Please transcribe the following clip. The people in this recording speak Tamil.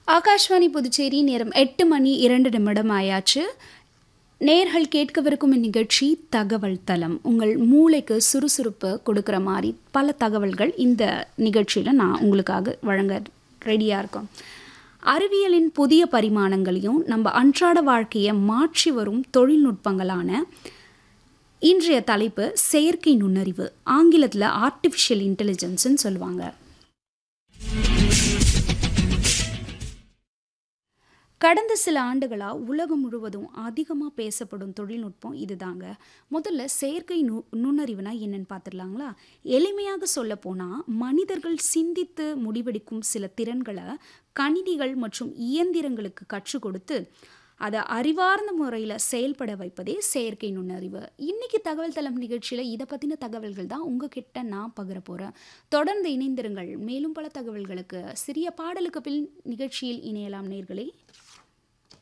ஆகாஷ்வாணி புதுச்சேரி நேரம் எட்டு மணி இரண்டு நிமிடம் ஆயாச்சு நேர்கள் கேட்கவிருக்கும் இந்நிகழ்ச்சி தகவல் தளம் உங்கள் மூளைக்கு சுறுசுறுப்பு கொடுக்குற மாதிரி பல தகவல்கள் இந்த நிகழ்ச்சியில் நான் உங்களுக்காக வழங்க ரெடியாக இருக்கோம் அறிவியலின் புதிய பரிமாணங்களையும் நம்ம அன்றாட வாழ்க்கையை மாற்றி வரும் தொழில்நுட்பங்களான இன்றைய தலைப்பு செயற்கை நுண்ணறிவு ஆங்கிலத்தில் ஆர்டிஃபிஷியல் இன்டெலிஜென்ஸ்னு சொல்லுவாங்க கடந்த சில ஆண்டுகளாக உலகம் முழுவதும் அதிகமாக பேசப்படும் தொழில்நுட்பம் இதுதாங்க முதல்ல செயற்கை நு நுண்ணறிவுனா என்னன்னு பார்த்துடலாங்களா எளிமையாக சொல்ல போனால் மனிதர்கள் சிந்தித்து முடிவெடுக்கும் சில திறன்களை கணினிகள் மற்றும் இயந்திரங்களுக்கு கற்றுக் கொடுத்து அதை அறிவார்ந்த முறையில் செயல்பட வைப்பதே செயற்கை நுண்ணறிவு இன்னைக்கு தகவல் தளம் நிகழ்ச்சியில் இதை பற்றின தகவல்கள் தான் உங்ககிட்ட நான் பகிர போகிறேன் தொடர்ந்து இணைந்திருங்கள் மேலும் பல தகவல்களுக்கு சிறிய பாடலுக்கு பின் நிகழ்ச்சியில் இணையலாம் நேர்களே